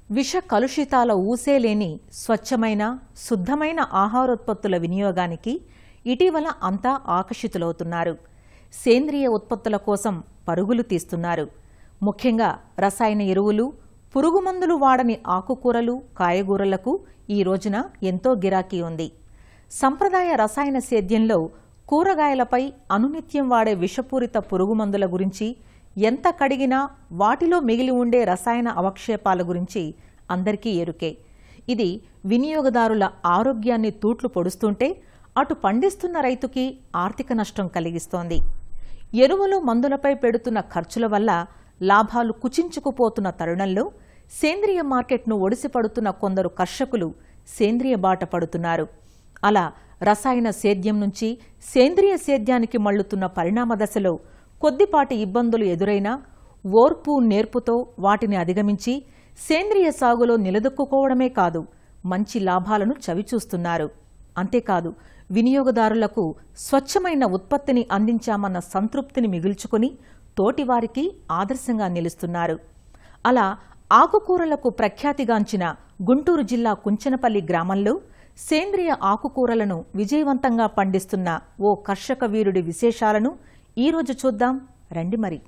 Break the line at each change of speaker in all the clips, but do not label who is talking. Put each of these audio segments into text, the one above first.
విష కలుషితాల ఊసేలేని స్వచ్ఛమైన శుద్ధమైన ఆహారోత్పత్తుల వినియోగానికి ఇటీవల అంతా ఆకర్షితులవుతున్నారు సేంద్రియ ఉత్పత్తుల కోసం పరుగులు తీస్తున్నారు ముఖ్యంగా రసాయన ఎరువులు పురుగుమందులు వాడని ఆకుకూరలు కాయగూరలకు ఈ రోజున ఎంతో గిరాకీ ఉంది సంప్రదాయ రసాయన సేద్యంలో కూరగాయలపై అనునిత్యం వాడే విషపూరిత పురుగుమందుల గురించి ఎంత కడిగినా వాటిలో మిగిలి ఉండే రసాయన అవక్షేపాల గురించి అందరికీ ఎరుకే ఇది వినియోగదారుల ఆరోగ్యాన్ని తూట్లు పొడుస్తుంటే అటు పండిస్తున్న రైతుకి ఆర్థిక నష్టం కలిగిస్తోంది ఎరువులు మందులపై పెడుతున్న ఖర్చుల వల్ల లాభాలు కుచించుకుపోతున్న తరుణంలో సేంద్రియ మార్కెట్ను ఒడిసిపడుతున్న కొందరు కర్షకులు సేంద్రియ బాట పడుతున్నారు అలా రసాయన సేద్యం నుంచి సేంద్రియ సేద్యానికి మళ్లుతున్న పరిణామ దశలో కొద్దిపాటి ఇబ్బందులు ఎదురైనా ఓర్పు నేర్పుతో వాటిని అధిగమించి సేంద్రియ సాగులో నిలదొక్కుకోవడమే కాదు మంచి లాభాలను చవిచూస్తున్నారు అంతేకాదు వినియోగదారులకు స్వచ్ఛమైన ఉత్పత్తిని అందించామన్న సంతృప్తిని మిగుల్చుకుని తోటివారికి ఆదర్శంగా నిలుస్తున్నారు అలా ఆకుకూరలకు ప్రఖ్యాతిగాంచిన గుంటూరు జిల్లా కుంచనపల్లి గ్రామంలో సేంద్రియ ఆకుకూరలను విజయవంతంగా పండిస్తున్న ఓ కర్షక వీరుడి విశేషాలను ఈరోజు చూద్దాం రండి మరి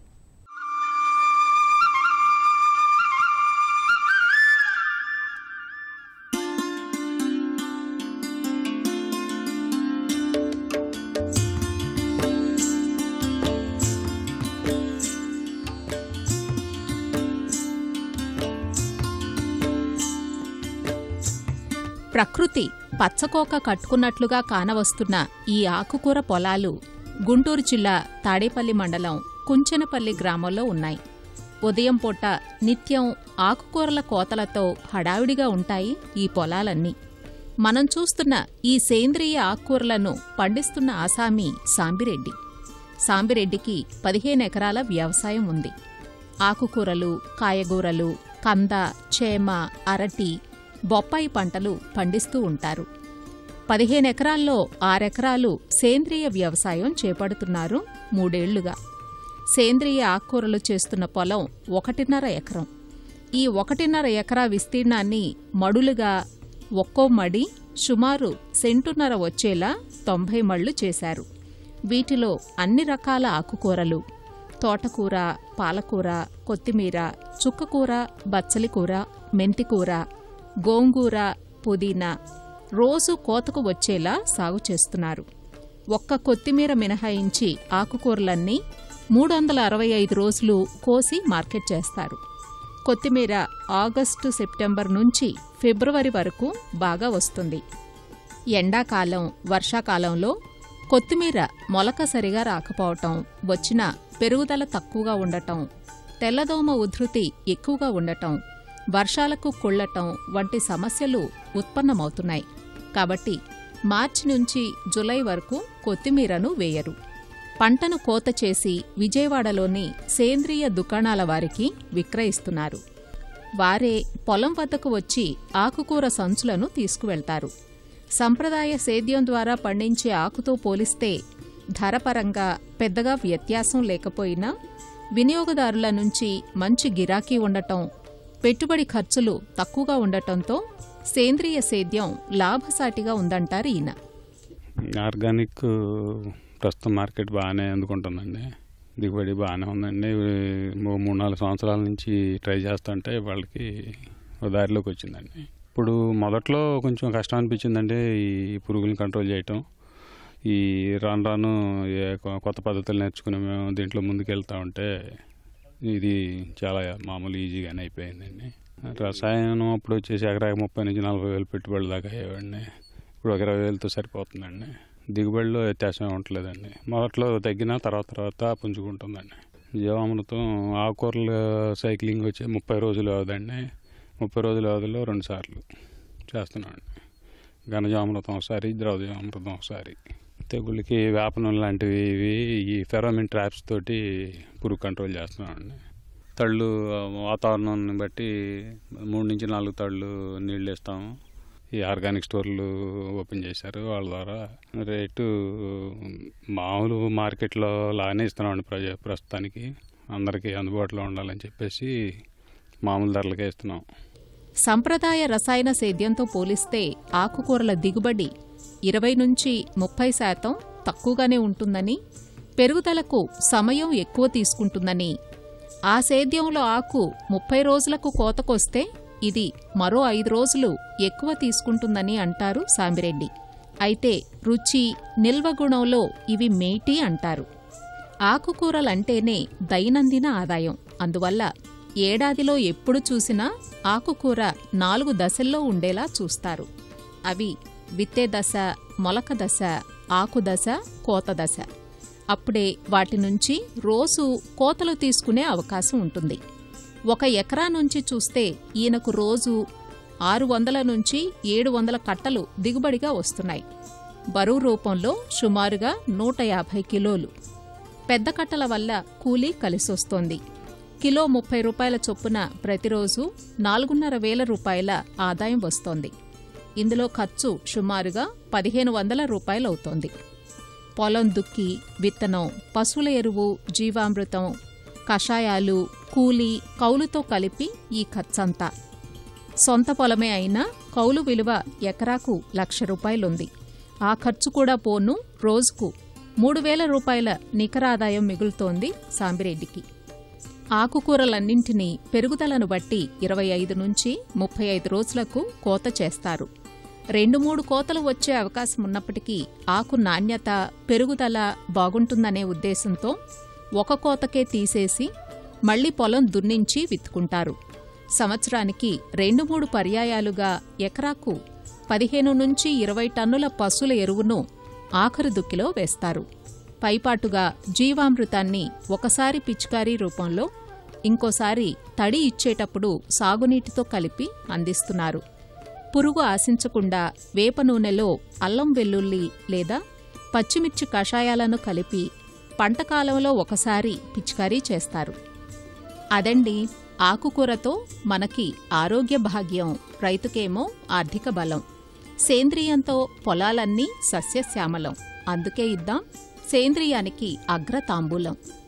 ప్రకృతి పచ్చకోక కట్టుకున్నట్లుగా కానవస్తున్న ఈ ఆకుకూర పొలాలు గుంటూరు జిల్లా తాడేపల్లి మండలం కుంచెనపల్లి గ్రామంలో ఉన్నాయి ఉదయం పూట నిత్యం ఆకుకూరల కోతలతో హడావిడిగా ఉంటాయి ఈ పొలాలన్నీ మనం చూస్తున్న ఈ సేంద్రియ ఆకుకూరలను పండిస్తున్న ఆసామి సాంబిరెడ్డి సాంబిరెడ్డికి పదిహేను ఎకరాల వ్యవసాయం ఉంది ఆకుకూరలు కాయగూరలు కంద చేమ అరటి బొప్పాయి పంటలు పండిస్తూ ఉంటారు పదిహేను ఎకరాల్లో ఆరెకరాలు సేంద్రియ వ్యవసాయం చేపడుతున్నారు మూడేళ్లుగా సేంద్రియ ఆకుకూరలు చేస్తున్న పొలం ఒకటిన్నర ఎకరం ఈ ఒకటిన్నర ఎకరా విస్తీర్ణాన్ని మడులుగా ఒక్కో మడి సుమారు సెంటున్నర వచ్చేలా తొంభై మళ్లు చేశారు వీటిలో అన్ని రకాల ఆకుకూరలు తోటకూర పాలకూర కొత్తిమీర చుక్కకూర బచ్చలికూర మెంతికూర గోంగూర పుదీనా రోజు కోతకు వచ్చేలా సాగు చేస్తున్నారు ఒక్క కొత్తిమీర మినహాయించి ఆకుకూరలన్నీ మూడు వందల అరవై ఐదు రోజులు కోసి మార్కెట్ చేస్తారు కొత్తిమీర ఆగస్టు సెప్టెంబర్ నుంచి ఫిబ్రవరి వరకు బాగా వస్తుంది ఎండాకాలం వర్షాకాలంలో కొత్తిమీర మొలక సరిగా రాకపోవటం వచ్చిన పెరుగుదల తక్కువగా ఉండటం తెల్లదోమ ఉధృతి ఎక్కువగా ఉండటం వర్షాలకు కుళ్ళటం వంటి సమస్యలు ఉత్పన్నమవుతున్నాయి కాబట్టి మార్చి నుంచి జులై వరకు కొత్తిమీరను వేయరు పంటను కోత చేసి విజయవాడలోని సేంద్రియ దుకాణాల వారికి విక్రయిస్తున్నారు వారే పొలం వద్దకు వచ్చి ఆకుకూర సంచులను తీసుకువెళ్తారు సంప్రదాయ సేద్యం ద్వారా పండించే ఆకుతో పోలిస్తే ధరపరంగా పెద్దగా వ్యత్యాసం లేకపోయినా వినియోగదారుల నుంచి మంచి గిరాకీ ఉండటం పెట్టుబడి ఖర్చులు తక్కువగా ఉండటంతో సేంద్రియ సేద్యం లాభసాటిగా ఉందంటారు ఈయన
ఆర్గానిక్ ప్రస్తుతం మార్కెట్ బాగానే అందుకుంటుందండి దిగుబడి బాగానే ఉందండి ఓ మూడు నాలుగు సంవత్సరాల నుంచి ట్రై చేస్తుంటే వాళ్ళకి ఓ దారిలోకి వచ్చిందండి ఇప్పుడు మొదట్లో కొంచెం కష్టం అనిపించిందండి ఈ పురుగులను కంట్రోల్ చేయటం ఈ రాను రాను ఏ కొ- కొత్త పద్ధతులు నేర్చుకుని మేము దీంట్లో ముందుకు వెళ్తా ఉంటే ఇది చాలా మామూలు ఈజీగానే అయిపోయిందండి రసాయనం అప్పుడు వచ్చేసి ఎకరాకి ముప్పై నుంచి నలభై వేలు పెట్టుబడి దాకా అయ్యేవాడిని ఇప్పుడు ఒక ఇరవై వేలతో సరిపోతుందండి దిగుబడిలో వ్యత్యాసం ఉండట్లేదండి మొదట్లో తగ్గిన తర్వాత తర్వాత పుంజుకుంటుందండి జీవామృతం ఆకుకూరల సైక్లింగ్ వచ్చి ముప్పై రోజులు అవదండి ముప్పై రోజుల వ్యవధిలో రెండు సార్లు చేస్తున్నామండి ఘనజామృతం ఒకసారి ద్రవజామృతం ఒకసారి తెగుళ్ళకి వేపనం లాంటివి ఇవి ఈ ఫెరోమిన్ ట్రాప్స్ తోటి పురుగు కంట్రోల్ చేస్తున్నామండి తళ్ళు వాతావరణాన్ని బట్టి మూడు నుంచి నాలుగు తళ్ళు నీళ్ళు వేస్తాము ఈ ఆర్గానిక్ స్టోర్లు ఓపెన్ చేశారు వాళ్ళ ద్వారా రేటు మామూలు మార్కెట్లో లాగానే ఇస్తున్నామండి ప్రజ ప్రస్తుతానికి అందరికీ అందుబాటులో ఉండాలని చెప్పేసి మామూలు ధరలకే ఇస్తున్నాం
సంప్రదాయ రసాయన సేద్యంతో పోలిస్తే ఆకుకూరల దిగుబడి ఇరవై నుంచి ముప్పై శాతం తక్కువగానే ఉంటుందని పెరుగుదలకు సమయం ఎక్కువ తీసుకుంటుందని ఆ సేద్యంలో ఆకు ముప్పై రోజులకు కోతకొస్తే ఇది మరో ఐదు రోజులు ఎక్కువ తీసుకుంటుందని అంటారు సామిరెడ్డి అయితే రుచి నిల్వ గుణంలో ఇవి మేటి అంటారు ఆకుకూరలంటేనే దైనందిన ఆదాయం అందువల్ల ఏడాదిలో ఎప్పుడు చూసినా ఆకుకూర నాలుగు దశల్లో ఉండేలా చూస్తారు అవి విత్తే దశ మొలక దశ ఆకు దశ కోత దశ అప్పుడే వాటి నుంచి రోజు కోతలు తీసుకునే అవకాశం ఉంటుంది ఒక ఎకరా నుంచి చూస్తే ఈయనకు రోజు ఆరు వందల నుంచి ఏడు వందల కట్టలు దిగుబడిగా వస్తున్నాయి బరువు రూపంలో సుమారుగా నూట యాభై కిలోలు పెద్ద కట్టల వల్ల కూలీ కలిసొస్తోంది కిలో ముప్పై రూపాయల చొప్పున ప్రతిరోజు నాలుగున్నర వేల రూపాయల ఆదాయం వస్తోంది ఇందులో ఖర్చు సుమారుగా పదిహేను వందల రూపాయలవుతోంది పొలం దుక్కి విత్తనం పశువుల ఎరువు జీవామృతం కషాయాలు కూలీ కౌలుతో కలిపి ఈ ఖర్చంతా సొంత పొలమే అయినా కౌలు విలువ ఎకరాకు లక్ష రూపాయలుంది ఆ ఖర్చు కూడా పోను రోజుకు మూడు వేల రూపాయల నికరాదాయం మిగులుతోంది సాంబిరెడ్డికి ఆకుకూరలన్నింటినీ పెరుగుదలను బట్టి ఇరవై ఐదు నుంచి ముప్పై ఐదు రోజులకు కోత చేస్తారు రెండు మూడు కోతలు వచ్చే అవకాశం ఉన్నప్పటికీ ఆకు నాణ్యత పెరుగుదల బాగుంటుందనే ఉద్దేశంతో ఒక కోతకే తీసేసి మళ్లీ పొలం దున్నించి విత్తుకుంటారు సంవత్సరానికి రెండు మూడు పర్యాయాలుగా ఎకరాకు పదిహేను నుంచి ఇరవై టన్నుల పశువుల ఎరువును ఆఖరు దుక్కిలో వేస్తారు పైపాటుగా జీవామృతాన్ని ఒకసారి పిచికారీ రూపంలో ఇంకోసారి తడి ఇచ్చేటప్పుడు సాగునీటితో కలిపి అందిస్తున్నారు పురుగు ఆశించకుండా వేప నూనెలో అల్లం వెల్లుల్లి లేదా పచ్చిమిర్చి కషాయాలను కలిపి పంటకాలంలో ఒకసారి పిచికారీ చేస్తారు అదండి ఆకుకూరతో మనకి ఆరోగ్య భాగ్యం రైతుకేమో ఆర్థిక బలం సేంద్రియంతో పొలాలన్నీ సస్యశ్యామలం అందుకే ఇద్దాం సేంద్రియానికి అగ్రతాంబూలం